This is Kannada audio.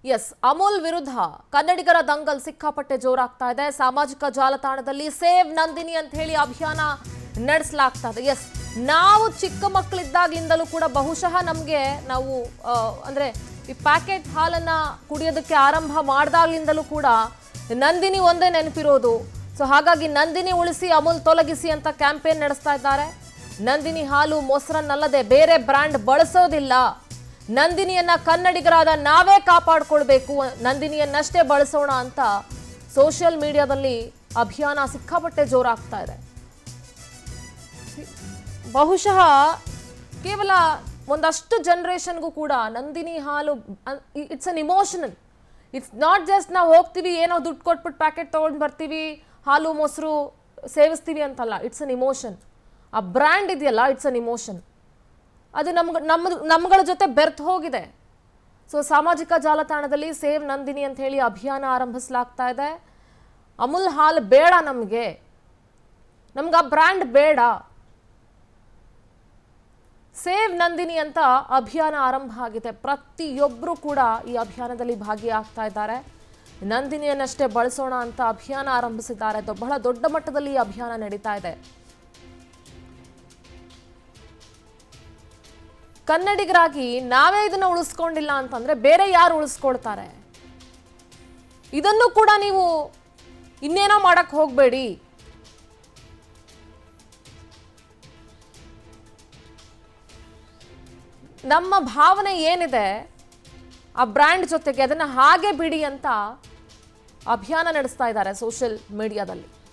ಎಸ್ ಅಮೂಲ್ ವಿರುದ್ಧ ಕನ್ನಡಿಗರ ದಂಗಲ್ ಸಿಕ್ಕಾಪಟ್ಟೆ ಜೋರಾಗ್ತಾ ಇದೆ ಸಾಮಾಜಿಕ ಜಾಲತಾಣದಲ್ಲಿ ಸೇವ್ ನಂದಿನಿ ಅಂತ ಹೇಳಿ ಅಭಿಯಾನ ನಡೆಸಲಾಗ್ತಾ ಇದೆ ಎಸ್ ನಾವು ಚಿಕ್ಕ ಮಕ್ಕಳಿದ್ದಾಗಿಂದಲೂ ಕೂಡ ಬಹುಶಃ ನಮಗೆ ನಾವು ಆ, ಅಂದ್ರೆ ಈ ಪ್ಯಾಕೆಟ್ ಹಾಲನ್ನ ಕುಡಿಯೋದಕ್ಕೆ ಆರಂಭ ಮಾಡ್ದಾಗ್ಲಿಂದಲೂ ಕೂಡ ನಂದಿನಿ ಒಂದೇ ನೆನಪಿರೋದು ಸೊ ಹಾಗಾಗಿ ನಂದಿನಿ ಉಳಿಸಿ ಅಮೂಲ್ ತೊಲಗಿಸಿ ಅಂತ ಕ್ಯಾಂಪೇನ್ ನಡೆಸ್ತಾ ಇದ್ದಾರೆ ನಂದಿನಿ ಹಾಲು ಮೊಸರನ್ನಲ್ಲದೆ ಬೇರೆ ಬ್ರ್ಯಾಂಡ್ ಬಳಸೋದಿಲ್ಲ ನಂದಿನಿಯನ್ನ ಕನ್ನಡಿಗರಾದ ನಾವೇ ಕಾಪಾಡ್ಕೊಳ್ಬೇಕು ನಂದಿನಿಯನ್ನಷ್ಟೇ ಬಳಸೋಣ ಅಂತ ಸೋಷಿಯಲ್ ಮೀಡಿಯಾದಲ್ಲಿ ಅಭಿಯಾನ ಸಿಕ್ಕಾಪಟ್ಟೆ ಜೋರಾಗ್ತಾ ಇದೆ ಬಹುಶಃ ಕೇವಲ ಒಂದಷ್ಟು ಜನರೇಷನ್ಗೂ ಕೂಡ ನಂದಿನಿ ಹಾಲು it's an emotional it's not just ನಾವು ಹೋಗ್ತೀವಿ ಏನೋ ದುಡ್ಡು ಕೊಟ್ಬಿಟ್ಟು ಪ್ಯಾಕೆಟ್ ತೊಗೊಂಡು ಬರ್ತೀವಿ ಹಾಲು ಮೊಸರು ಸೇವಿಸ್ತೀವಿ ಅಂತಲ್ಲ ಇಟ್ಸ್ ಅನ್ ಇಮೋಷನ್ ಆ ಬ್ರ್ಯಾಂಡ್ ಇದೆಯಲ್ಲ ಇಟ್ಸ್ ಅನ್ ಇಮೋಷನ್ ಅದು ನಮ್ಗೆ ನಮ್ಮ ನಮ್ಗಳ ಜೊತೆ ಬೆರ್ತ್ ಹೋಗಿದೆ ಸೊ ಸಾಮಾಜಿಕ ಜಾಲತಾಣದಲ್ಲಿ ಸೇವ್ ನಂದಿನಿ ಅಂತ ಹೇಳಿ ಅಭಿಯಾನ ಆರಂಭಿಸಲಾಗ್ತಾ ಇದೆ ಅಮೂಲ್ ಹಾಲು ಬೇಡ ನಮಗೆ ನಮ್ಗೆ ಆ ಬ್ರ್ಯಾಂಡ್ ಬೇಡ ಸೇವ್ ನಂದಿನಿ ಅಂತ ಅಭಿಯಾನ ಆರಂಭ ಆಗಿದೆ ಪ್ರತಿಯೊಬ್ಬರು ಕೂಡ ಈ ಅಭಿಯಾನದಲ್ಲಿ ಭಾಗಿಯಾಗ್ತಾ ಇದ್ದಾರೆ ನಂದಿನಿಯನ್ನಷ್ಟೇ ಬಳಸೋಣ ಅಂತ ಅಭಿಯಾನ ಆರಂಭಿಸಿದ್ದಾರೆ ದೊ- ಬಹಳ ದೊಡ್ಡ ಮಟ್ಟದಲ್ಲಿ ಈ ಅಭಿಯಾನ ನಡೀತಾ ಇದೆ ಕನ್ನಡಿಗರಾಗಿ ನಾವೇ ಇದನ್ನ ಉಳಿಸ್ಕೊಂಡಿಲ್ಲ ಅಂತಂದ್ರೆ ಬೇರೆ ಯಾರು ಉಳಿಸ್ಕೊಳ್ತಾರೆ ಇದನ್ನು ಕೂಡ ನೀವು ಇನ್ನೇನೋ ಮಾಡಕ್ ಹೋಗ್ಬೇಡಿ ನಮ್ಮ ಭಾವನೆ ಏನಿದೆ ಆ ಬ್ರ್ಯಾಂಡ್ ಜೊತೆಗೆ ಅದನ್ನ ಹಾಗೆ ಬಿಡಿ ಅಂತ ಅಭಿಯಾನ ನಡೆಸ್ತಾ ಇದ್ದಾರೆ ಸೋಷಿಯಲ್ ಮೀಡಿಯಾದಲ್ಲಿ